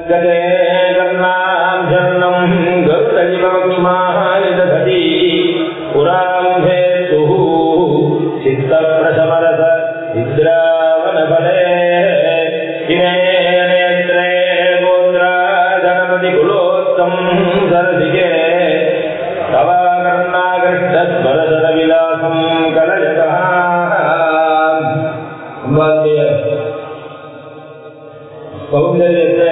கதே கர்ணாம் ஜன்னம் கருடஜிவக்ஷ்மாலிததி புராம்பே துஹு சித்த பிரசமரச இத்ராவணபலே இமே நேத்ரே கோத்ரா கணபதி குலோத்தம் சரசிகே தவா கர்ணாகிருஷ்ணஸ்வரசர விலாசம் கலஜகா அம்பாளுடைய சௌந்தரியத்தை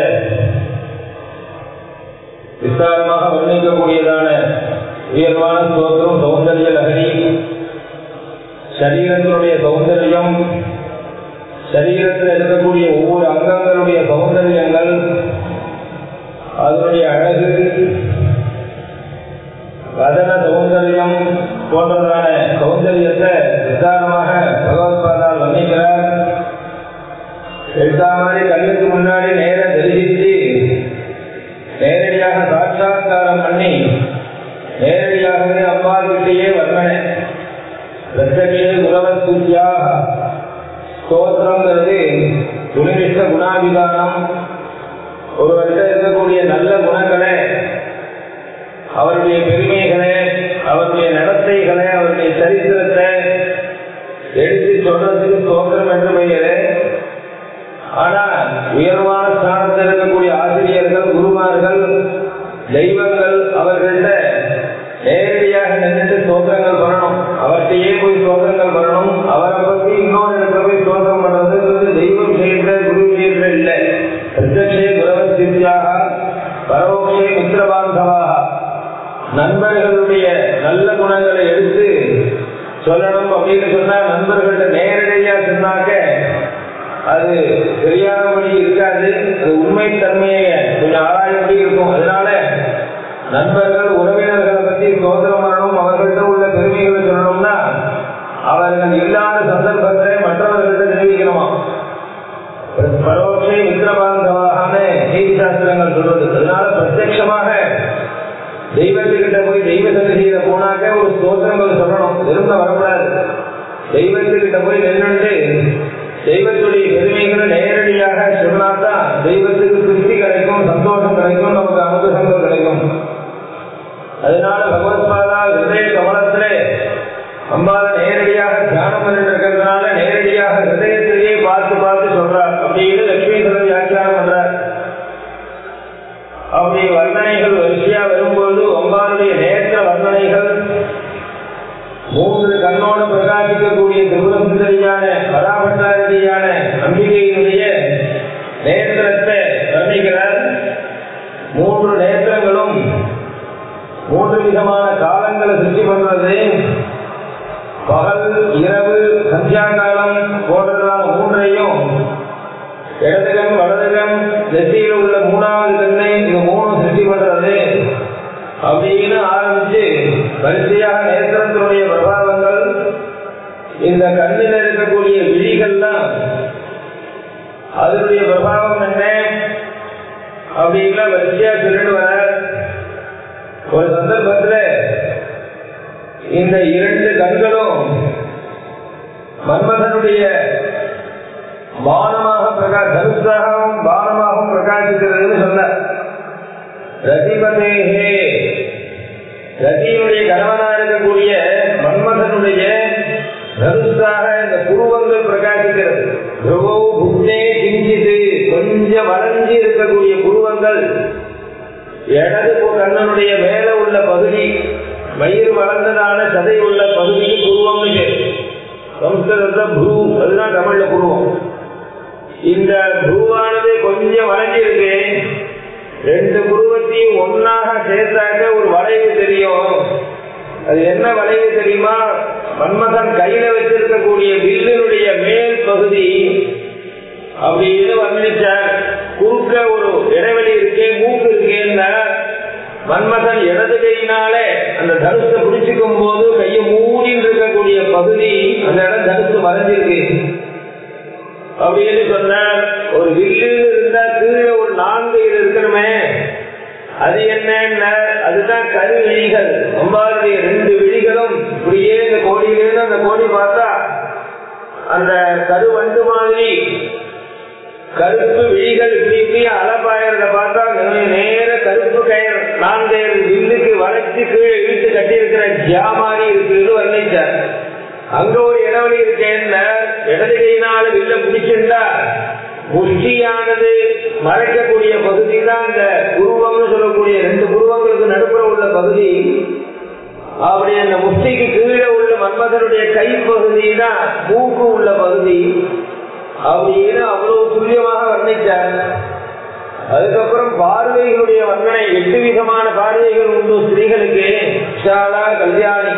விஸ்தாரமாக வர்ணிக்கக்கூடியதான உயர்வான ஸ்தோத்திரம் சௌந்தரிய லகரி சரீரத்தினுடைய சௌந்தரியம் சரீரத்தில் இருக்கக்கூடிய ஒவ்வொரு அங்கங்களுடைய சௌந்தரியங்கள் அதனுடைய அழகு வதன சௌந்தரியம் போன்றதான சௌந்தரியத்தை விசாரமாக பகவத்பாதால் வர்ணிக்கிறார் எடுத்தா மாதிரி கண்ணுக்கு முன்னாடி நேர தரிசித்து நேரடியாக சாட்சா்காரம் பண்ணி நேரடியாகவே அப்பா கிட்டேயே வர்ணனை பிரத்யக்ஷே குரவஸ்துத்யாக ஸ்தோத்திரங்கிறது துணிவிஷ்ட குணாபிதானம் ஒருவர்கிட்ட இருக்கக்கூடிய நல்ல குணங்களை அவருடைய பெருமைகளை அவருடைய நடத்தைகளை அவருடைய சரித்திரத்தை எடுத்து சொல்றதுக்கு ஸ்தோத்திரம் என்று பெயர் ஆனா உயர்வான ஸ்தானத்தில் இருக்கக்கூடிய ஆசிரியர்கள் குருமார்கள் தெய்வங்கள் அவர்கள்ட்ட நேரடியாக நின்று ஸ்தோத்திரங்கள் பண்ணணும் அவர்கிட்டயே போய் ஸ்தோத்திரங்கள் பண்ணணும் அவரை பத்தி இன்னொரு இடத்துல போய் ஸ்தோத்திரம் பண்றதுன்றது தெய்வ விஷயத்துல குரு விஷயத்துல இல்லை பிரத்யக்ஷே குரவ சித்தியாக பரோட்சே மித்திரபாந்தவாக நண்பர்களுடைய நல்ல குணங்களை எடுத்து சொல்லணும் அப்படின்னு சொன்னா நண்பர்கள்ட்ட நேரடியா சொன்னாக்க அது சரியானபடி இருக்காது அது உண்மை தன்மையை கொஞ்சம் ஆராயபடி இருக்கும் அதனால நண்பர்கள் உறவினர்களை பத்தி சோதனம் பண்ணணும் அவர்கள்ட்ட உள்ள பெருமைகளை சொல்லணும்னா அவர்கள் இல்லாத சந்தர்ப்பத்தை மற்றவர்கள்ட்ட தெரிவிக்கணுமா பரோட்சை மித்திரபாந்தவாக நீதி சாஸ்திரங்கள் சொல்றது அதனால பிரத்யட்சமாக தெய்வத்துக்கிட்ட போய் தெய்வ சன்னதியில போனாக்க ஒரு ஸ்தோத்திரங்கள் சொல்லணும் வெறும் வரக்கூடாது தெய்வத்துக்கிட்ட போய் நின்றுட்டு தெய்வத்துடைய பெருமைகளை நேரடியாக சொன்னாதான் தெய்வத்துக்கு திருப்தி கிடைக்கும் சந்தோஷம் கிடைக்கும் நமக்கு அனுகிரகங்கள் கிடைக்கும் அதனால பகவத்பாதா ஹிருதய கமலத்திலே அம்பால நேரடியாக தியானம் பண்ணிட்டு இருக்கிறதுனால நேரடியாக ஹிருதயத்திலேயே பார்த்து பார்த்து சொல்றார் அப்படின்னு லட்சுமீஸ்வரர் வியாக்கியானம் பண்றார் அப்படி வர்ணனைகள் வரிசையா வரும்போது அம்பாளுடைய நேற்ற வர்ணனைகள் மூன்று கண்ணோடு பிரகாசிக்கக்கூடிய திரிபுர சுந்தரியான பராபட்டாரியான அம்பிகையினுடைய நேத்திரத்தை வர்ணிக்கிறார் மூன்று நேத்திரங்களும் மூன்று விதமான காலங்களை சிருஷ்டி பண்றது பகல் இரவு சந்தியா காலம் போன்றதான மூன்றையும் இடதுகன் வலதுகன் நெத்தியில் உள்ள மூணாவது கண்ணை இது மூணு சிருஷ்டி பண்றது அப்படின்னு ஆரம்பிச்சு வரிசையாக நேத்திரத்தினுடைய பிரபாவங்கள் இந்த கண்ணில் இருக்கக்கூடிய விழிகள்லாம் அதனுடைய பிரபாவம் என்ன அப்படின்னா வரிசையா சொல்லிட்டு வர ஒரு சந்தர்ப்பத்துல இந்த இரண்டு கண்களும் மன்மதனுடைய பானமாக பிரகா தனுஷாகவும் பானமாகவும் பிரகாசிக்கிறதுன்னு சொன்ன ரதிபதேகே ரதியினுடைய கணவனா இருக்கக்கூடிய மன்மதனுடைய தனுஷாக இந்த புருவங்கள் பிரகாசிக்கிறது ருவோ புத்தே கிஞ்சிது கொஞ்சம் வளைஞ்சி இருக்கக்கூடிய புருவங்கள் இடது கண்ணனுடைய மேல உள்ள பகுதி வயிறு வளர்ந்ததான சதை உள்ள பகுதிக்கு புருவம்னு பேர் சம்ஸ்கிருதத்துல ப்ரூ அதுதான் தமிழ்ல புருவம் இந்த ப்ரூவானது கொஞ்சம் வளைஞ்சிருக்கு ரெண்டு புருவத்தையும் ஒன்னாக சேர்த்தாக்க ஒரு வளைவு தெரியும் அது என்ன வளைவு தெரியுமா மன்மதன் கையில வச்சிருக்கக்கூடிய வில்லினுடைய மேல் பகுதி அப்படின்னு வர்ணிச்சார் குறுக்க ஒரு இடைவெளி இருக்கே மூக்கு இருக்கேன்னா மன்மதன் இடது கையினாலே அந்த தனுஷை பிடிச்சுக்கும் போது கையை மூடின்னு இருக்கக்கூடிய பகுதி அந்த இடம் தனுசு மறைஞ்சிருக்கு அப்படின்னு சொன்னார் ஒரு வில்லு இருந்தா கீழே ஒரு நான்கு இது இருக்கணுமே அது என்ன அதுதான் கரு விழிகள் அம்பாளுடைய ரெண்டு விழிகளும் இப்படியே இந்த கோடியிலிருந்து அந்த கோடி பார்த்தா அந்த கரு வண்டு மாதிரி கருப்பு விழிகள் இப்படி இப்படி அலப்பாயிரத பார்த்தா ஜா மாதிரி இருக்குன்னு வர்ணிச்சார் அங்க ஒரு இடைவெளி இருக்கேன்னா இடது கையினால வில்ல பிடிச்சிருந்தா முஷ்டியானது மறைக்கக்கூடிய பகுதி தான் இந்த புருவம்னு சொல்லக்கூடிய ரெண்டு புருவங்களுக்கு நடுப்புற உள்ள பகுதி அப்படி அந்த முஷ்டிக்கு கீழே உள்ள மன்மதனுடைய கைப்பகுதி தான் மூக்கு உள்ள பகுதி அப்படின்னு அவ்வளவு துல்லியமாக வர்ணிச்சார் அதுக்கப்புறம் பார்வைகளுடைய வர்ணனை எட்டு விதமான பார்வைகள் உண்டு ஸ்திரீகளுக்கு ஷாலா கல்யாணி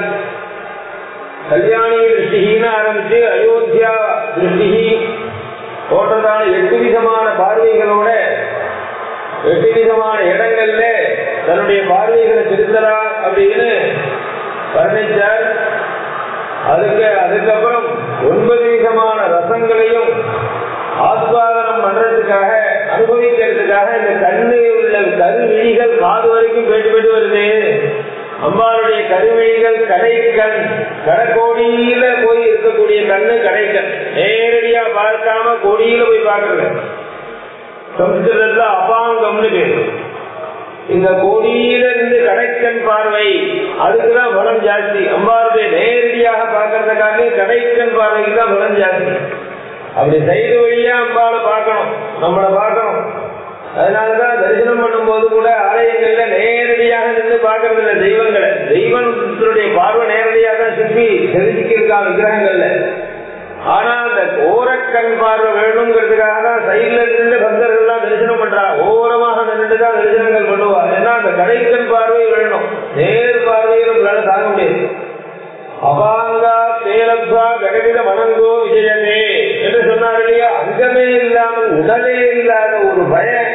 கல்யாணி திருஷ்டின்னு ஆரம்பிச்சு அயோத்தியா திருஷ்டி போன்றதான எட்டு விதமான பார்வைகளோட எட்டு விதமான இடங்கள்ல தன்னுடைய பார்வைகளை செலுத்தரா அப்படின்னு வர்ணிச்சார் அதுக்கு அதுக்கப்புறம் ஒன்பது விதமான ரசங்களையும் ஆஸ்வாதனம் பண்றதுக்காக அனுபவிக்கிறதுக்காக இந்த கண்ணு உள்ள கருவிழிகள் காது வரைக்கும் போயிட்டு போயிட்டு வருது அம்பாளுடைய கருவிழிகள் கடைக்கண் கடக்கோடியில போய் இருக்கக்கூடிய கண்ணு கடைக்கண் நேரடியா பார்க்காம கொடியில போய் பார்க்கறது சம்ஸ்கிருதத்துல அபாங்கம்னு பேரு இந்த கோடியில இருந்து கடைக்கண் பார்வை அதுக்குதான் பலம் ஜாஸ்தி அம்பாளுடைய நேரடியாக பார்க்கறதுக்காக கடைக்கண் பார்வைக்கு தான் பலம் ஜாஸ்தி அப்படி சைடு வழியா அம்பாளை பார்க்கணும் நம்மளை பார்க்கணும் அதனாலதான் தரிசனம் பண்ணும்போது கூட ஆலயங்கள்ல நேரடியாக நின்று பார்க்கறது இல்லை தெய்வங்களை தெய்வத்தினுடைய பார்வை நேரடியாக தான் சிற்பி செதுக்கியிருக்கான் விக்கிரகங்கள்ல ஆனா அந்த ஓரக்கண் பார்வை வேணுங்கிறதுக்காக தான் சைட்ல நின்று பக்தர்கள் எல்லாம் தரிசனம் பண்றா ஓரமாக நின்று தான் தரிசனங்கள் பண்ணுவா ஏன்னா அந்த கடைக்கண் பார்வை வேணும் நேர் பார்வையை நம்மளால தாங்க முடியாது அபாங்கா தேலப்வா கடவித மனங்கோ விஜயமே என்று சொன்னார் இல்லையா அங்கமே இல்லாமல் உடலே இல்லாத ஒரு பயம்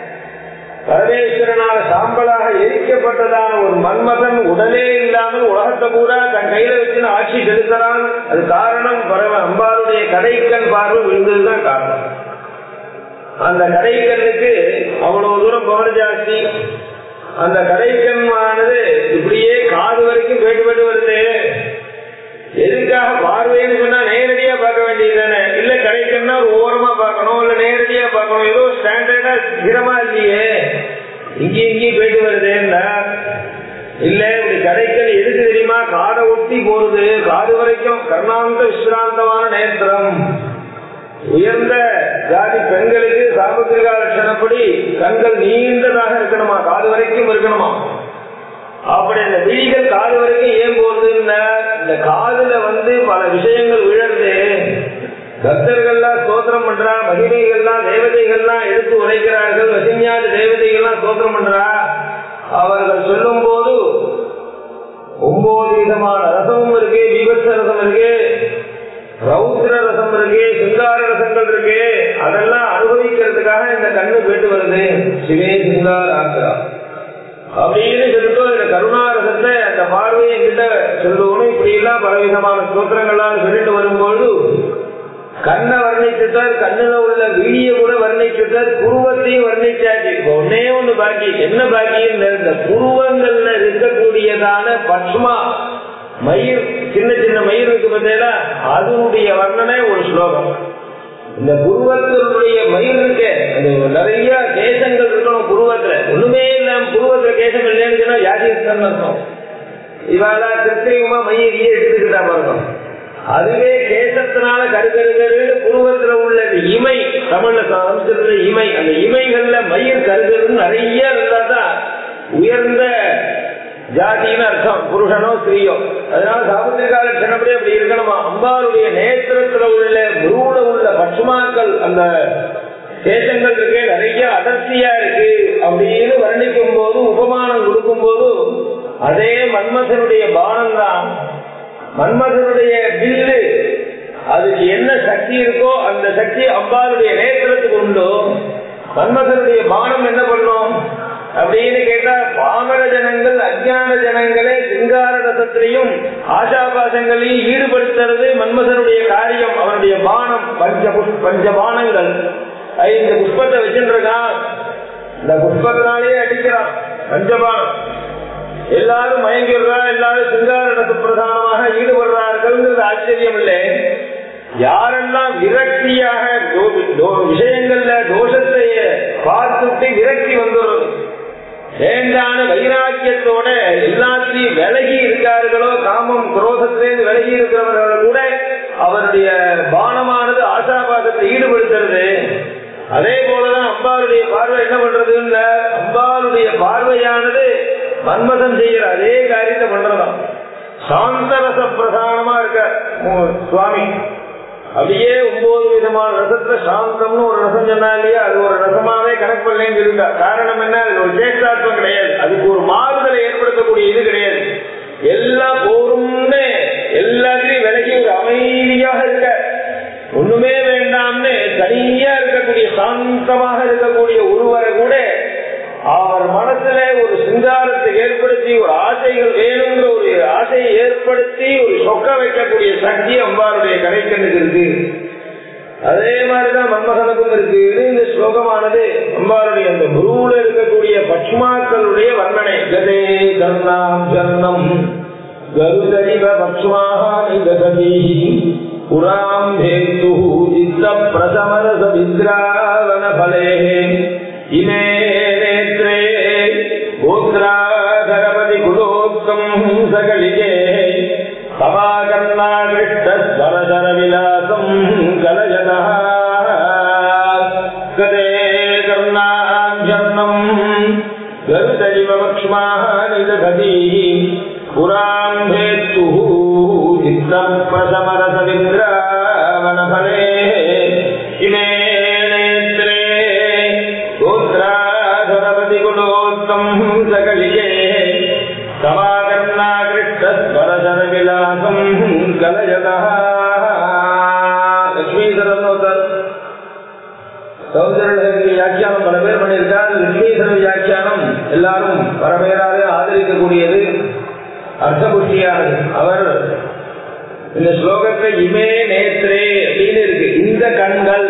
பரமேஸ்வரனால சாம்பலாக எரிக்கப்பட்டதான ஒரு மன்மதன் உடலே இல்லாமல் உலகத்தை பூரா தன் கையில வச்சு ஆட்சி செலுத்துறான் அது காரணம் பரம அம்பாளுடைய கடைக்கண் பார்வை விழுந்ததுதான் காரணம் அந்த கடைக்கண்ணுக்கு அவ்வளவு தூரம் பவர் ஜாஸ்தி அந்த கடைக்கண்ணானது இப்படியே காது வரைக்கும் போயிட்டு போயிட்டு வருது எதுக்காக பார்வைன்னு சொன்னா நேரடியா பார்க்க வேண்டியது தானே இல்ல கடைக்கண்ணா ஒரு ஓரமா பார்க்கணும் இல்ல நேரடியா பார்க்கணும் ஏதோ ஸ்டாண்டர்டா ஸ்திரமா இல்லையே இங்கேயும் இங்கேயும் போயிட்டு வருதுன்னா இல்ல இப்படி கடைக்கல் எதுக்கு தெரியுமா காதை ஒட்டி போறது காது வரைக்கும் கர்ணாந்த விஸ்ராந்தமான நேத்திரம் உயர்ந்த ஜாதி பெண்களுக்கு சாமுத்திரிகா லட்சணப்படி கண்கள் நீண்டதாக இருக்கணுமா காது வரைக்கும் இருக்கணுமா அப்படி அந்த விழிகள் காது வரைக்கும் ஏன் போகுதுன்னா இந்த காதுல வந்து பல விஷயங்கள் விழருது பக்தர்கள்லாம் ஸ்தோத்திரம் பண்றா மகிமைகள்லாம் தேவதைகள்லாம் எடுத்து உரைக்கிறார்கள் வசிஞாதி தேவதைகள்லாம் ஸ்தோத்திரம் பண்றா அவர்கள் சொல்லும் போது ஒன்பது விதமான ரசமும் இருக்கு விபத்ச ரசம் இருக்கு ரௌத்ர ரசம் இருக்கு சிங்கார ரசங்கள் இருக்கு அதெல்லாம் அனுபவிக்கிறதுக்காக இந்த கண்ணு போயிட்டு வருது சிவே சிங்கார ஆசிரா அப்படின்னு சொல்லிட்டு இந்த கருணாரசத்தை அந்த பார்வையை என்கிட்ட சொல்லணும் இப்படி எல்லாம் பலவிதமான ஸ்தோத்திரங்கள்லாம் சொல்லிட்டு வரும்போது கண்ணை வர்ணிச்சுட்டார் கண்ணுல உள்ள வீடிய கூட வர்ணிச்சுட்டார் புருவத்தையும் வர்ணிச்சாச்சு இப்போ ஒன்னே ஒண்ணு பாக்கி என்ன பாக்கி இந்த புருவங்கள்ல இருக்கக்கூடியதான பட்சுமா மயிர் சின்ன சின்ன மயிர் இருக்கு பார்த்தீங்களா அதனுடைய வர்ணனை ஒரு ஸ்லோகம் இந்த புருவத்தினுடைய மயிர் இருக்கு அது நிறைய கேசங்கள் இருக்கணும் புருவத்துல ஒண்ணுமே இல்லாம புருவத்துல கேசம் இல்லைன்னு சொன்னா யாஜிஸ்தான் அர்த்தம் இவாளா கிருத்திரிகமா மயிரியே எடுத்துக்கிட்டா பாருங்க அதுவே கேசத்தினால கருகருகரு புருவத்துல உள்ள இமை தமிழ்ல சம்ஸ்கிருத இமை அந்த இமைகள்ல மயிர் கருகருன்னு நிறைய இருந்தாதான் உயர்ந்த ஜாதின்னு அர்த்தம் புருஷனோ ஸ்திரீயோ அதனால சாமுத்திரிகா லட்சணப்படி அப்படி இருக்கணுமா அம்பாளுடைய நேத்திரத்துல உள்ள முருவுல உள்ள பட்சுமாக்கள் அந்த சேஷங்கள் இருக்கு நிறைய அடர்த்தியா இருக்கு அப்படின்னு வர்ணிக்கும் போது உபமானம் கொடுக்கும் போது அதே மன்மசனுடைய பானம் தான் மன்மதனுடைய வில்லு அதுக்கு என்ன சக்தி இருக்கோ அந்த சக்தி அம்பாளுடைய நேத்திரத்துக்கு உண்டோ மன்மதனுடைய பானம் என்ன பண்ணும் அப்படின்னு கேட்டா பாமர ஜனங்கள் அஜான ஜனங்களே சிங்கார ரசத்திலையும் ஆசாபாசங்களையும் ஈடுபடுத்துறது மன்மதனுடைய காரியம் அவனுடைய பானம் பஞ்ச புஷ்- பஞ்ச பானங்கள் ஐந்து புஷ்பத்தை வச்சுருக்கான் இந்த புஷ்பத்தினாலே அடிக்கிறான் பஞ்சபானம் எல்லாரும் மயங்கிடுறா எல்லாரும் சிங்கார ரச பிரதானமாக ஈடுபடுறார்கள் ஆச்சரியம் இல்லை யாரெல்லாம் விரக்தியாக தோ- தோ- விஷயங்கள்ல தோஷத்தை பார்த்துட்டு விரக்தி வந்துடும் வேண்டான வைராக்கியத்தோட எல்லாத்திலையும் விலகி இருக்கார்களோ காமம் குரோதத்திலேருந்து விலகி இருக்கிறவர்கள் கூட அவருடைய பானமானது ஆசாபாசத்தை ஈடுபடுத்துறது அதே போலதான் அம்பாளுடைய பார்வை என்ன பண்றதுன்னு அம்பாளுடைய பார்வையானது மன்மதம் செய்கிற அதே காரியத்தை பண்றதாம் சாந்தரச பிரதானமா இருக்க உம், சுவாமி அப்படியே ஒன்பது விதமான ரசத்துல சாந்தம்னு ஒரு ரசம் சொன்னா இல்லையா அது ஒரு ரசமாவே கணக்கு பண்ணலன்னு இருக்கா காரணம் என்ன அது ஒரு சேஷ்டாத்வம் கிடையாது அதுக்கு ஒரு மாறுதலை ஏற்படுத்தக்கூடிய இது கிடையாது எல்லாம் போரும்னு எல்லாத்தையும் விலகி ஒரு அமைதியாக இருக்க ஒண்ணுமே வேண்டாம்னு தனியா இருக்கக்கூடிய சாந்தமாக இருக்கக்கூடிய ஒருவரை கூட அவர் மனசுல ஒரு சிங்காரத்தை ஏற்படுத்தி ஒரு ஆசைகள் வேணுங்கிற ஒரு ஆசையை ஏற்படுத்தி ஒரு சொக்க வைக்கக்கூடிய சக்தி அம்பாருடைய கடைக்கண்ணுக்கு இருக்கு அதே மாதிரிதான் மன்மகனுக்கும் இருக்கு இது இந்த ஸ்லோகமானது அம்பாருடைய அந்த குருவுல இருக்கக்கூடிய பட்சுமாக்களுடைய வர்ணனை கதே கர்ணாம் ஜன்னம் கருதரிவ பக்ஷ்மாக நிகததி புராம் ஹேத்து இத்த பிரசமரச வித்ராவண பலே இமே நேத்ரே கோத்ராகரபதி குலோத்தம் சகலிகே சமாகர்ணாகிருஷ்டஸ்வரசர விலாசம் கலயதா கதே கர்ணாஞ்சன்னம் கருதரிவ பக்ஷ்மாக நிதகதி புராம் ஹேத்து சித்தம் பிரசமரச வித்ராவணபலே இமே நேத்ரே கோத்ராதரபதி குலோத்தம் சகலிகே சமாகர்ணாகிருஷ்டஸ்வரசர விலாசம் கலயதா லட்சுமீதரன் சௌந்தரனுக்கு வியாக்கியானம் பல பேர் பண்ணியிருக்கார் லட்சுமீதர வியாக்கியானம் எல்லாரும் பல பேராலே ஆதரிக்கக்கூடியது அர்த்தபுஷ்டியானது அவர் இந்த ஸ்லோகத்தை இமே நேத்ரே அப்படின்னு இருக்கு இந்த கண்கள்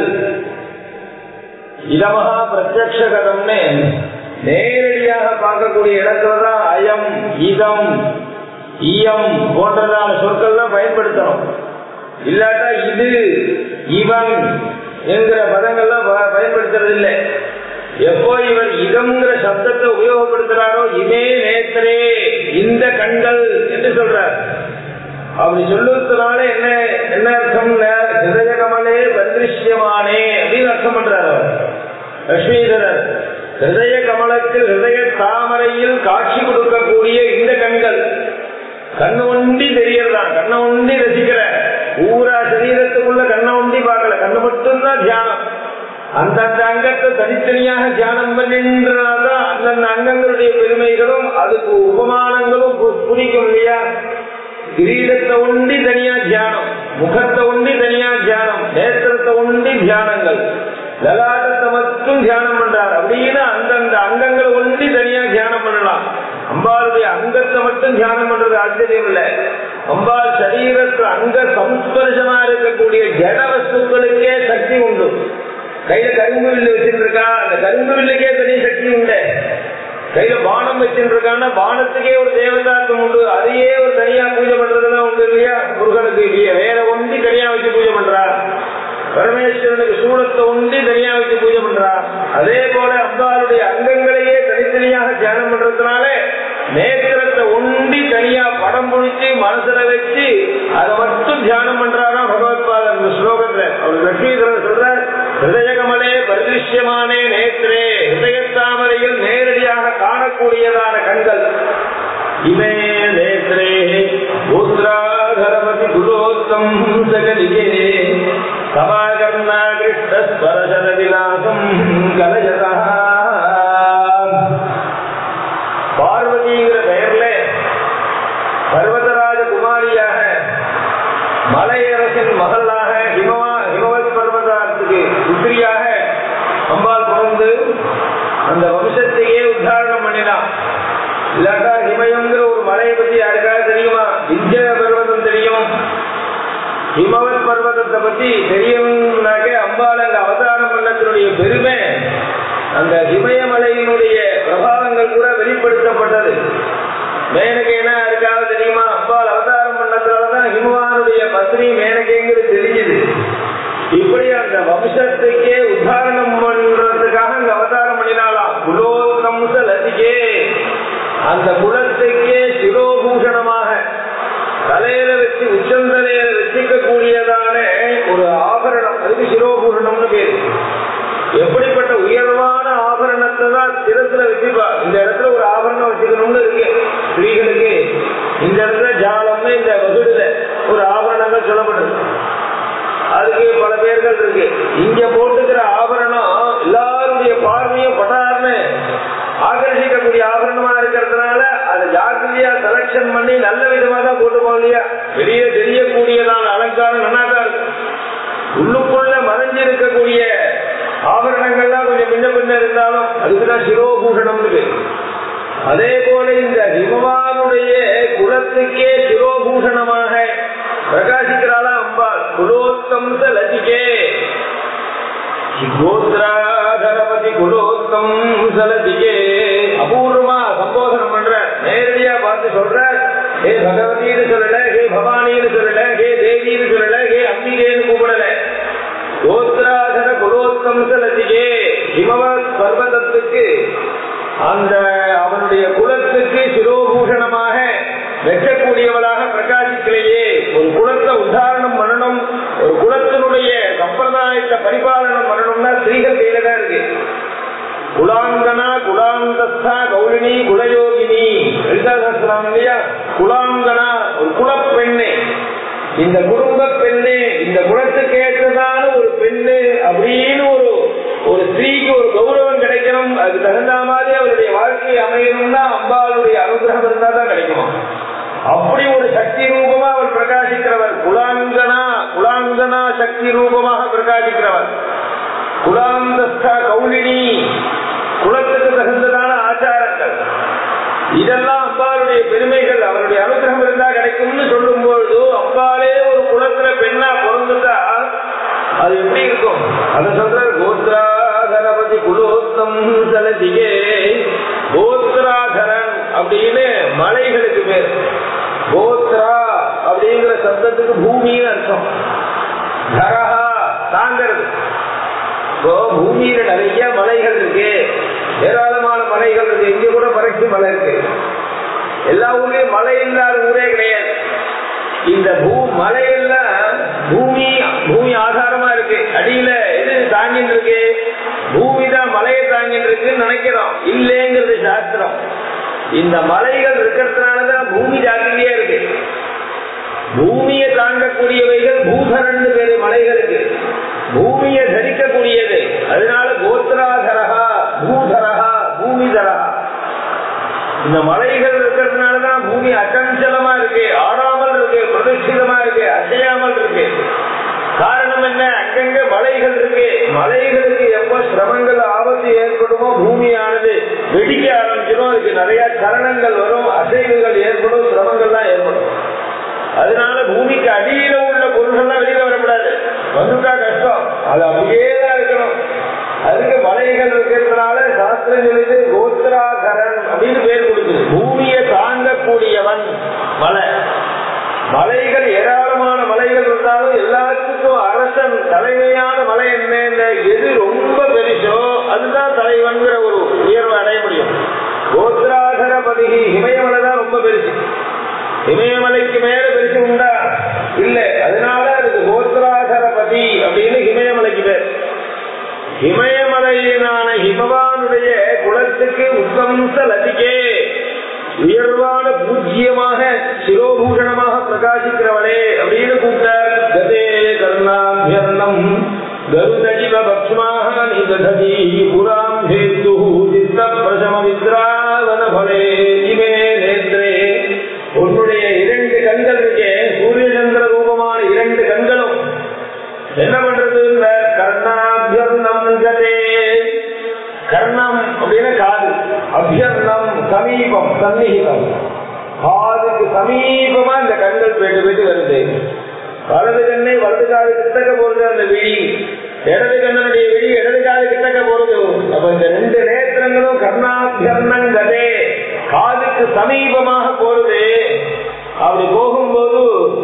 இதமகா பிரத்யக்ஷகதம்னு நேரடியாக பார்க்கக்கூடிய இடத்துலதான் அயம் இதம் இயம் போன்றதான சொற்கள் தான் பயன்படுத்தணும் இல்லாட்டா இது இவன் என்கிற பதங்கள்லாம் ப- பயன்படுத்துறது இல்லை எப்போ இவர் இதம்ங்கிற சப்தத்தை உபயோகப்படுத்துறாரோ இமே நேத்திரே இந்த கண்கள் என்று சொல்றார் அப்படி சொல்லுறதுனால என்ன என்ன அர்த்தம் ஹிருதய கமலே பந்திருஷ்யமானே அப்படின்னு அர்த்தம் பண்றாரு அவர் லட்சுமிதரர் ஹிருதய கமலத்தில் ஹிருதய தாமரையில் காட்சி கொடுக்கக்கூடிய இந்த கண்கள் கண்ணு ஒண்டி தெரியறதான் கண்ணை ஒண்டி ரசிக்கிற ஊரா சரீரத்துக்குள்ள கண்ணை ஒண்டி பார்க்கல கண்ணு மட்டும்தான் தியானம் அந்தந்த அங்கத்தை தனித்தனியாக தியானம் பண்ணின்றதான் அந்தந்த அங்கங்களுடைய பெருமைகளும் அதுக்கு உபமானங்களும் பு- புரிக்கும் இல்லையா கிரீடத்தை ஒண்டி தனியா தியானம் முகத்தை ஒண்டி தனியா தியானம் நேத்திரத்தை ஒண்டி தியானங்கள் லலாட்டத்தை மட்டும் தியானம் பண்றார் அப்படின்னு அந்தந்த அங்கங்களை ஒண்டி தனியா தியானம் பண்ணலாம் அம்பாளுடைய அங்கத்தை மட்டும் தியானம் பண்றது ஆச்சரியம் இல்லை அம்பாள் சரீரத்து அங்க சம்ஸ்பர்சமா இருக்கக்கூடிய ஜட வஸ்துக்களுக்கே சக்தி உண்டு கையில கரும்பு வில்லு வச்சிருக்கா அந்த கரும்பு வில்லுக்கே தனி சக்தி உண்டு கையில பானம் வச்சிருக்கான்னா பானத்துக்கே ஒரு தேவதார்த்தம் உண்டு அதையே ஒரு தனியா பூஜை பண்றதுலாம் உண்டு இல்லையா முருகனுக்கு இல்லையா வேற ஒண்டி தனியா வச்சு பூஜை பண்றா பரமேஸ்வரனுக்கு சூடத்தை உண்டி தனியா வச்சு பூஜை பண்றா அதே போல அம்பாளுடைய அங்கங்களையே தனித்தனியாக தியானம் பண்றதுனால நேத்திரத்தை ஒண்டி தனியா படம் பிடிச்சி மனசுல வச்சு அதை மட்டும் தியானம் பண்றாரா பகவத்பாதர் இந்த ஸ்லோகத்துல அவர் லட்சுமிதரன் சொல்றார் ஹிருதயகமலே பரிதிருஷ்யமானே நேத்திரே ஹிருதயத்தாமரையில் நேரடியாக காணக்கூடியதான கண்கள் இமே நேத்ரே புத்திராகரபதி குலோத்தம் சகலிகே சமாகர்ணா கிருஷ்ணஸ்வரசர விலாசம் கலயதா பார்வதிங்கிற பெயர்ல பர்வதராஜ குமாரியாக மலையரசின் மகளாக ஹிமவா ஹிமவத் பர்வதத்துக்கு புத்திரியாக அம்பாள் பிறந்து அந்த வம்சத்தையே உத்தாரணம் பண்ணினான் இல்லாட்டா ஹிமயங்கிற ஒரு மலையை பத்தி யாருக்காவது தெரியுமா விஜய பர்வதம் தெரியும் ஹிமவத் பர்வதத்தை பத்தி தெரியும்னாக்க அம்பாள் அங்க அவதாரம் பண்ணத்தினுடைய பெருமை அந்த இமயமலையினுடைய பிரபாவங்கள் கூட வெளிப்படுத்தப்பட்டது மேனகேனா யாருக்காவது தெரியுமா அம்பாள் அவதாரம் பண்ணதுனாலதான் ஹிமவானுடைய பத்னி மேனகேங்கிறது தெரியுது இப்படி அந்த வம்சத்துக்கே உதாரணம் பண்றதுக்காக அங்க அவதாரம் பண்ணினாலாம் குலோகம்ச லதிகே அந்த குலத்துக்கே சிரோபூஷணமாக தலையில வச்சு உச்சந்தலையில வச்சுக்க கூடியதான ஒரு ஆபரணம் அதுக்கு சிரோபூஷணம்னு பேரு எப்படிப்பட்ட உயர்வான ஆபரணத்தை தான் சிரத்துல வச்சுப்பா இந்த இடத்துல ஒரு ஆபரணம் வச்சுக்கணும்னு இருக்கு ஸ்திரீகளுக்கு இந்த இடத்துல ஜாலம்னு இந்த வகுடுல ஒரு ஆபரணங்கள் சொல்லப்பட்டிருக்கு அதுக்கு பல பேர்கள் இருக்கு இங்க போட்டுக்கிற ஆபரணம் எல்லாருடைய பார்வையும் பட்டார்னு ஆகர்ஷிக்கக்கூடிய ஆபரணமா இருக்கிறதுனால அதை ஜாக்கிரதையா செலக்ஷன் பண்ணி நல்ல விதமா தான் போட்டுப்போம் இல்லையா வெளியே தெரியக்கூடியதான அலங்காரம் நல்லா தான் இருக்கும் உள்ளுக்குள்ள மறைஞ்சு இருக்கக்கூடிய ஆபரணங்கள்லாம் கொஞ்சம் பின்ன பின்ன இருந்தாலும் அதுக்குதான் சிரோபூஷணம்னு பேரு அதே போல இந்த ஹிமவானுடைய குலத்துக்கே சிரோபூஷணமாக பிரகாசிக்கிறாளா அம்பாள் குலோத்தம் லதிகே கோத்ராதரபதி குலோத்தம் சலதிகே அபூர்வமா சம்போதனம் பண்ற நேரடியா பார்த்து சொல்ற ஹே பகவதின்னு சொல்லல ஹே பவானின்னு சொல்லல ஹே தேவின்னு சொல்லல ஹே அம்பிகேன்னு கூப்பிடல கோத்ராதர குலோத்தம் சலதிகே ஹிமவத் பர்வதத்துக்கு அந்த அவனுடைய குலத்துக்கு சிரோபூஷணமாக வெற்றக்கூடியவளாக பிரகாசிக்கலையே ஒரு குலத்தை உதாரணம் பண்ணணும் ஒரு குலத்தினுடைய சம்பிரதாயத்தை பரிபாலனம் பண்ணணும்னா ஸ்திரீகள் கையில தான் இருக்கு குலாங்கனா குலாந்தஸ்தா கௌலினி குலயோகினி லலிதாசாஸ்திரம் இல்லையா குலாங்கனா ஒரு குலப்பெண்ணே இந்த குடும்ப பெண்ணு இந்த குலத்துக்கு ஏற்றதான ஒரு பெண்ணு அப்படின்னு ஒரு ஒரு ஸ்திரீக்கு ஒரு கௌரவம் கிடைக்கணும் அதுக்கு தகுந்த மாதிரி அவருடைய வாழ்க்கை அமையணும்னா அம்பாளுடைய அனுகிரகம் இருந்தா தான் கிடைக்குமா அப்படி ஒரு சக்தி ரூபமா அவர் பிரகாசிக்கிறவர் குலாங்கனா குலாங்கனா சக்தி ரூபமாக பிரகாசிக்கிறவர் குலாந்தஸ்தா கௌலினி குலத்துக்கு தகுந்ததான ஆச்சாரங்கள் இதெல்லாம் அம்பாளுடைய பெருமைகள் அவருடைய அனுகிரகம் இருந்தா கிடைக்கும்னு சொல்லும் பொழுது அம்பாலே ஒரு குலத்துல பெண்ணா பிறந்துட்டா அது எப்படி இருக்கும் அதை சொல்ற கோத்ராதரபதி குலோத்தம் சலதிகே கோத்ராதரன் அப்படின்னு மலைகளுக்கு பேர் கோத்ரா அப்படிங்கிற சப்தத்துக்கு பூமின்னு அர்த்தம் தரஹா தாங்கிறது இப்போ பூமியில நிறைய மலைகள் இருக்கு ஏராளமான மலைகள் இருக்கு இங்க கூட பறக்கி மலை இருக்கு எல்லா ஊர்லயும் மலை இல்லாத ஊரே கிடையாது இந்த பூ மலையெல்லாம் பூமி பூமி ஆதாரமா இருக்கு அடியில எது தாங்கிட்டு இருக்கு பூமி தான் மலையை தாங்கிட்டு இருக்குன்னு நினைக்கிறோம் இல்லைங்கிறது சாஸ்திரம் இந்த மலைகள் இருக்கிறதுனாலதான் பூமி ஜாக்கிரதையா இருக்கு பூமியை தாங்கக்கூடியவைகள் பூதரன் பேரு மலைகளுக்கு பூமியை தரிக்கக்கூடியது அதனால கோத்ராதரகா பூதரகா பூமிதரகா இந்த மலைகள் இருக்கிறதுனாலதான் பூமி அச்சஞ்சலமா இருக்கு ஆடாமல் இருக்கு பிரதிஷ்டிதமா இருக்கு அசையாமல் இருக்கு காரணம் என்ன அங்கங்க மலைகள் இருக்கு மலைகளுக்கு எப்ப சிரமங்கள் ஆபத்து ஏற்படுமோ பூமியானது வெடிக்க ஆரம்பிச்சிடும் அதுக்கு நிறைய சரணங்கள் வரும் அசைவுகள் ஏற்படும் சிரமங்கள்லாம் ஏற்படும் அதனால பூமிக்கு அடியில உள்ள பொருள்கள்லாம் வெளியில வரக்கூடாது வந்துட்டா கஷ்டம் அது அப்படியே தான் இருக்கணும் அதுக்கு மலைகள் இருக்கிறதுனால சாஸ்திரம் சொல்லுது கோத்ராகரன் அப்படின்னு பேர் கொடுக்குது பூமியை தாங்கக்கூடியவன் மலை மலைகள் ஏராளமான மலைகள் இருந்தாலும் எல்லாத்துக்கும் அரசன் தலைமையான மலை என்ன எது ரொம்ப பெருசோ அதுதான் தலைவன்கிற ஒரு உயர்வை அடைய முடியும் கோத்ராகர பதிகி இமயமலை தான் ரொம்ப பெருசு இமயமலைக்கு மேல பெருசு உண்டா இல்ல அதனால அதுக்கு கோத்ராகரபதி அப்படின்னு இமயமலைக்கு பேர் இமயமலையினான ஹிமவானுடைய குலத்துக்கு உத்தம்ச லதிகே உயர்வான பூஜ்யமாக சிரோபூஷணமாக பிரகாசிக்கிறவளே அப்படின்னு கூப்பிட்டார் கதே கர்ணாபியர்ணம் கருதஜிவ பக்ஷ்மாக நிததி புராம் ஹேத்து சித்த பிரசம வித்ராவன பலே இமே நேத்ரே உன்னுடைய இரண்டு கண்கள் இருக்கே சூரிய சந்திர ரூபமான இரண்டு கண்களும் என்ன பண்றது கர்ணாபியர்ணம் கதே கர்ணம் அப்படின்னு காது அபியர்ணம் சமீபம் சந்நிகிதம் காதுக்கு சமீபமா இந்த கண்கள் போயிட்டு போயிட்டு வருது வலது கண்ணை வலது காது கிட்டக்க போறது அந்த விழி இடது கண்ணனுடைய விழி இடது காது கிட்டக்க போறது அப்ப இந்த ரெண்டு நேத்திரங்களும் கர்ணாபியர்ணம் கதே காதுக்கு சமீபமாக போறது அப்படி போகும்போது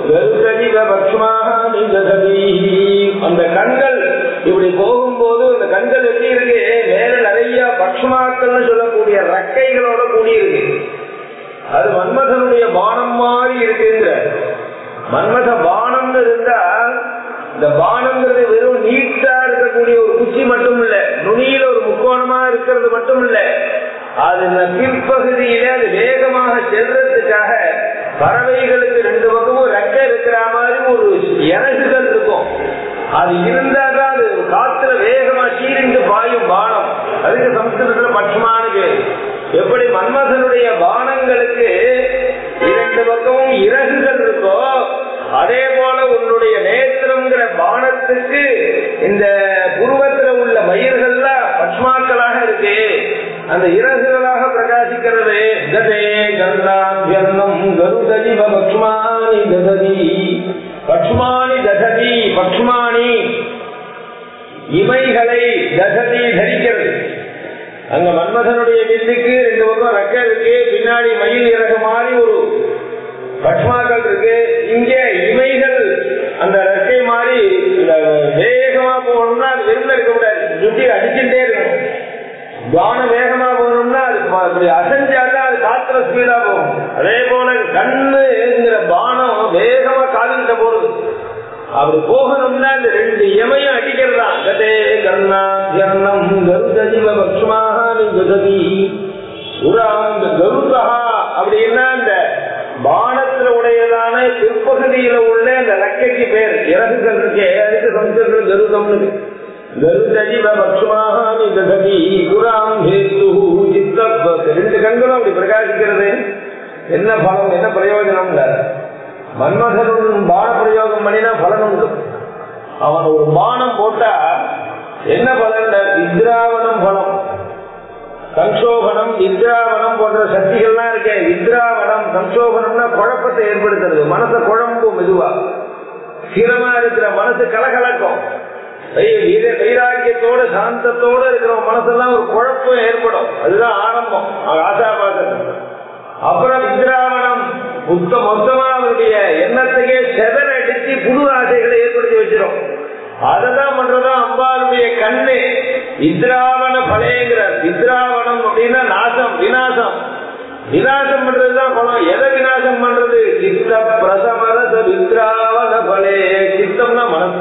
அந்த கண்கள் இப்படி போகும்போது அந்த கண்கள் எப்படி இருக்கு மேல நிறைய பக்ஷ்மாக்கள்னு சொல்லக்கூடிய ரக்கைகளோட கூடி இருக்கு அது மன்மதனுடைய பானம் மாதிரி இருக்குங்கிற மன்மத பானம்னு இருந்தா இந்த பானம்ங்கிறது வெறும் நீட்டா இருக்கக்கூடிய ஒரு குச்சி மட்டும் இல்ல நுனியில ஒரு முக்கோணமா இருக்கிறது மட்டும் இல்ல அது இந்த பிற்பகுதியில அது வேகமாக செல்றதுக்காக பறவைகளுக்கு ரெண்டு பக்கமும் ரெக்க இருக்கிற மாதிரி ஒரு இறகுகள் இருக்கும் அது இருந்தாதான் அது காத்துல வேகமா சீரிண்டு பாயும் பானம் அதுக்கு சம்ஸ்கிருதத்துல பட்சமானு பேரு எப்படி மன்மதனுடைய பானங்களுக்கு இரண்டு பக்கமும் இறகுகள் இருக்கோ அதே போல உன்னுடைய நேத்திரம்ங்கிற பானத்துக்கு இந்த புருவத்துல உள்ள மயிர்கள்லாம் பட்மாக்களாக இருக்கு அந்த இறகுகளாக பிரகாசிக்கிறது கதே கந்தாபியன்னம் கருதஜிவ பக்ஷ்மானி தததி பக்ஷ்மானி தததி பக்ஷ்மானி இமைகளை தசதி தரிக்கிறது அங்க மன்மதனுடைய வில்லுக்கு ரெண்டு பக்கம் ரெக்க இருக்கு பின்னாடி மயில் இறகு மாதிரி ஒரு பட்மாக்கள் இருக்கு இங்க இமைகள் அந்த ரெக்கை மாதிரி வேகமா போகணும்னா அது வெறும் இருக்க கூடாது சுட்டி அடிச்சுட்டே இருக்கணும் கானம் வேகமா போகணும்னா அது அப்படி அசைஞ்சாதான் அது காத்துல ஸ்பீடா போகும் அதே போல கண்ணுங்கிற பானம் வேகமா காலிட்ட போறது அப்படி போகணும்னா இந்த ரெண்டு இமையும் அடிக்கிறதா கதே கண்ணா ஜன்னம் கருதஜிவ பக்ஷ்மானி கததி உராம் கருதா அப்படின்னா இந்த பானத்துல உடையதான பிற்பகுதியில உள்ள அந்த ரெக்கைக்கு பேர் இறகுகள் இருக்கே அதுக்கு சம்ஸ்கிருதம் கருதம்னு கருதஜிவ பக்ஷ்மானி கததி உராம் ஹேத்து சித்த ரெண்டு கண்களும் அப்படி பிரகாசிக்கிறது என்ன பலம் என்ன பிரயோஜனம் மன்மதனுடன் பான பிரயோகம் பண்ணினா பலன் உண்டு அவன் ஒரு பானம் போட்டா என்ன பலன் வித்ராவணம் பலம் சங்கோபனம் வித்ராவணம் போன்ற சக்திகள்லாம் இருக்கே வித்ராவணம் சங்கோபனம்னா குழப்பத்தை ஏற்படுத்துறது மனசை குழம்பும் மெதுவா ஸ்திரமா இருக்கிற மனசு கலகலக்கும் வைராக்கியத்தோட சாந்தத்தோட இருக்கிற மனசெல்லாம் ஒரு குழப்பம் ஏற்படும் அதுதான் ஆரம்பம் ஆசாபாசம் அப்புறம் வித்ராவணம் புத்த மொத்தமா அவருடைய எண்ணத்தையே செதற அடிச்சு புது ஆசைகளை ஏற்படுத்தி வச்சிடும் அததான் பண்றதும் அம்பாளுடைய கண்ணு வித்ராவண பலேங்கிற வித்ராவணம் அப்படின்னா நாசம் விநாசம் விநாசம் பண்றதுதான் பலம் எதை விநாசம் பண்றது சித்த பிரசமரச வித்ராவண பலே சித்தம்னா மனசு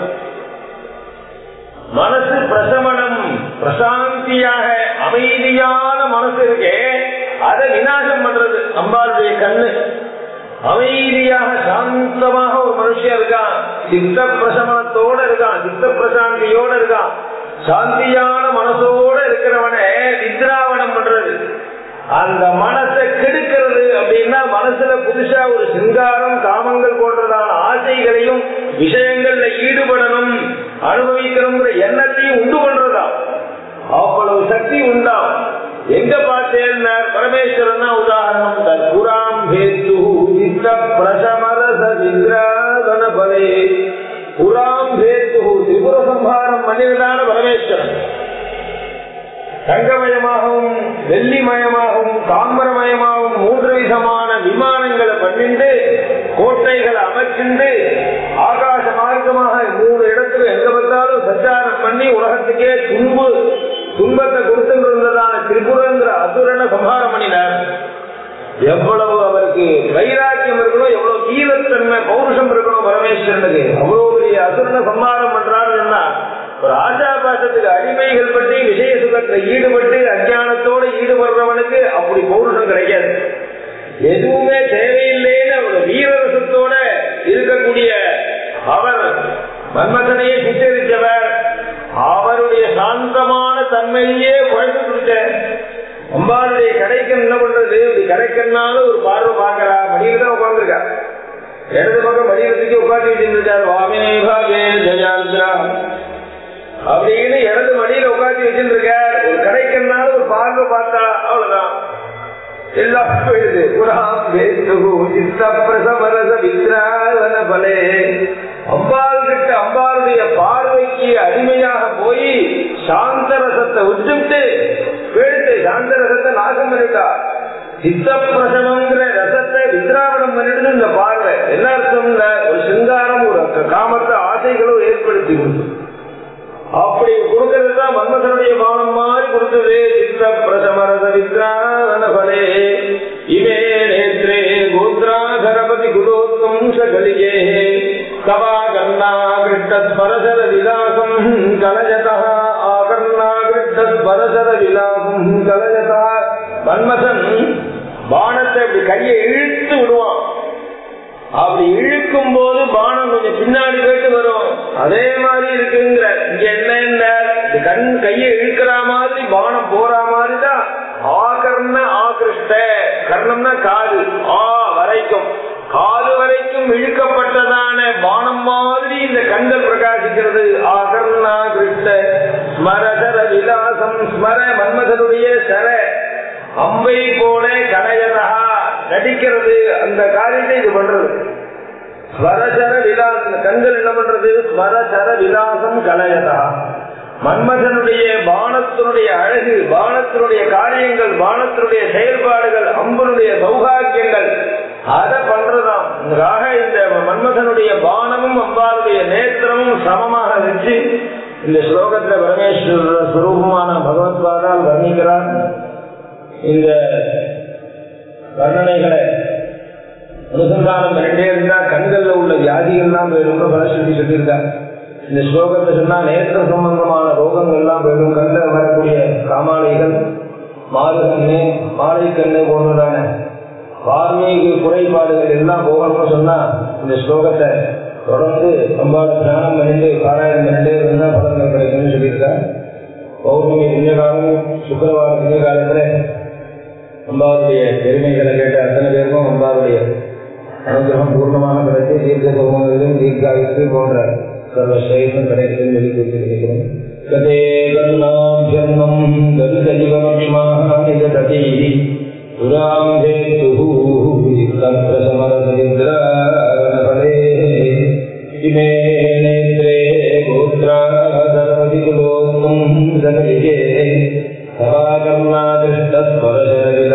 மனசு பிரசமனம் பிரசாந்தியாக அமைதியான மனசு இருக்கே அதை விநாசம் பண்றது அம்பாளுடைய கண்ணு அமைதியாக சாந்தமாக ஒரு மனுஷன் இருக்கான் சித்த பிரசமனத்தோட இருக்கான் சித்த பிரசாந்தியோட இருக்கான் சாந்தியான மனசோட இருக்கிறவனை வித்ராவணம் பண்றது அந்த மனசை கெடுக்கிறது அப்படின்னா மனசுல புதுசா ஒரு சிங்காரம் காமங்கள் போன்றதான ஆசைகளையும் விஷயங்கள்ல ஈடுபடணும் அனுபவிக்கணுங்கிற எண்ணத்தையும் உண்டு பண்றதா அவ்வளவு சக்தி உண்டாம் எங்க பார்த்தேன் பரமேஸ்வரன் தான் உதாரணம் தற்புராம் ஹேத்து சித்த பிரசமரச சித்ராதன பலே புராம் ஹேத்து திரிபுர சம்ஹாரம் மனிதனான பரமேஸ்வரன் தங்கமயமாகவும் வெள்ளிமயமாகவும் தாமிரமயமாகவும் மூன்று விதமான விமானங்களை பண்ணிண்டு கோட்டைகளை அமைச்சிண்டு ஆகாச மார்க்கமாக மூணு இடத்துல எங்க பார்த்தாலும் சச்சாரம் பண்ணி உலகத்துக்கே துன்பு துன்பத்தை கொடுத்துட்டு இருந்ததான திரிபுரங்கிற அசுரனை சம்ஹாரம் பண்ணினார் எவ்வளவு அவருக்கு வைராக்கியம் இருக்கணும் எவ்வளவு வீரத்தன்மை பௌருஷம் இருக்கணும் பரமேஸ்வரனுக்கு அவ்வளவு பெரிய அசுரனை சம்ஹாரம் பண்றாருன்னா ஒரு ஆசாபாசத்துக்கு அடிமைகள் பற்றி விஷய சுகத்துல ஈடுபட்டு அஜானத்தோட ஈடுபடுறவனுக்கு அப்படி பௌருஷம் கிடைக்காது எதுவுமே தேவையில்லைன்னு அவர் வீரரசத்தோட இருக்கக்கூடிய அவர் மன்மதனையே சித்தரித்தவர் அவருடைய சாந்தமான தன்மையே குழந்தை கொடுத்த அம்பாளுடைய கடைக்கன் என்ன பண்றது இப்படி கடைக்கன்னாலும் ஒரு பார்வை பார்க்கறா மடியில தான் உட்காந்துருக்கா இடது பக்கம் மடியிலத்துக்கு உட்காந்து வச்சிருக்காரு வாமே பாகே ஜயாந்திரா அப்படின்னு இடது மடியில உட்காந்து வச்சிருக்கார் ஒரு கடைக்கன்னாலும் ஒரு பார்வை பார்த்தா அவ்வளவுதான் எல்லாம் போயிடுது புறாம் சித்த பிரசமரச வித்ராவன பலே அம்பாள் கிட்ட அம்பாளுடைய பார்வைக்கு அடிமையாக போய் சாந்தரசத்தை உச்சிட்டு போயிடுத்து சாந்தரசத்தை நாசம் பண்ணிட்டா சித்த பிரசமங்கிற ரசத்தை வித்ராவணம் பண்ணிட்டு இந்த பார்வை என்ன அர்த்தம்ல ஒரு சிங்காரம் ஒரு காமத்தை ஆசைகளும் ஏற்படுத்தி அப்படி கொடுக்கிறது தான் மன்மதனுடைய பானம் மாதிரி கொடுத்தது சித்த பிரசமரச வித்ராவன பலே இமே நேற்று वंशकलिगे तवाकर्णाकृष्टस्परशरविलासम् कलयतः आकर्णाकृष्टस्परशरविलासम् कलयतः மன்மதன் பானத்தை அப்படி கையை இழுத்து விடுவான் அப்படி இழுக்கும் போது பானம் கொஞ்சம் பின்னாடி போயிட்டு வரும் அதே மாதிரி இருக்குங்கிற இங்க என்ன என்ன இந்த கண் கையை இழுக்கிற மாதிரி பானம் போற மாதிரி தான் ஆகர்ண ஆகிருஷ்ட கர்ணம்னா காது ஆ வரைக்கும் காது வரைக்கும் இழுக்கப்பட்டதான பானம் மாதிரி இந்த கண்கள் பிரகாசிக்கிறது ஆகர்ணா கிருஷ்ட ஸ்மரசர விலாசம் ஸ்மர மன்மதனுடைய சர அம்பை போல கனகதா நடிக்கிறது அந்த காரியத்தை இது பண்றது ஸ்வரசர விலாசம் கண்கள் என்ன பண்றது ஸ்வரசர விலாசம் கலயதா மன்மதனுடைய பானத்தினுடைய அழகு பானத்தினுடைய காரியங்கள் பானத்தினுடைய செயல்பாடுகள் அம்பனுடைய சௌகாக்கியங்கள் அதை பண்றதாம் ஆக இந்த மன்மதனுடைய பானமும் அம்பாளுடைய நேத்திரமும் சமமாக வச்சு இந்த ஸ்லோகத்துல பரமேஸ்வர ஸ்வரூபமான பகவத்பாதால் வர்ணிக்கிறார் இந்த வர்ணனைகளை அனுசந்தானம் பண்ணிட்டே இருந்தா கண்கள்ல உள்ள வியாதிகள்லாம் போயிடும் பல சொல்லி சொல்லியிருக்காங்க இந்த ஸ்லோகத்தை சொன்னா நேத்திர சம்பந்தமான ரோகங்கள் எல்லாம் போயிடும் கண்ல வரக்கூடிய காமாலைகள் மாறு கண்ணு மாலை கண்ணு போன்றதான வார்மீக குறைபாடுகள் எல்லாம் போகணும்னு சொன்னா இந்த ஸ்லோகத்தை தொடர்ந்து அம்பாள் தியானம் பண்ணிட்டு பாராயணம் பண்ணிட்டே இருந்தா பலன்கள் கிடைக்கும்னு சொல்லியிருக்காங்க பௌர்ணமி புண்ணியகாலம் சுக்கரவார புண்ணியகாலத்துல அம்பாவுடைய பெருமைகளை கேட்ட அத்தனை பேருக்கும் அம்பாவுடைய அனுகிரகம் பூர்ணமாக கிடைத்து தீர்க்க சோமங்களிலும் தீர்க்காயுக்கு போன்ற சர்வ ஸ்ரேஷம் கிடைக்கும் சொல்லி குறிப்பிட்டிருக்கிறேன் கதே கருணாம் ஜன்மம் கருதலிவமிமாக நிஜததி புராம்பே துஹு தத்ர சமரசவித்ராவணபலே இமே நேத்ரே கோத்ராதரமதிகுலோத்தும் சகலிகே சபாகர்ணாதிஷ்டஸ்வரசரவில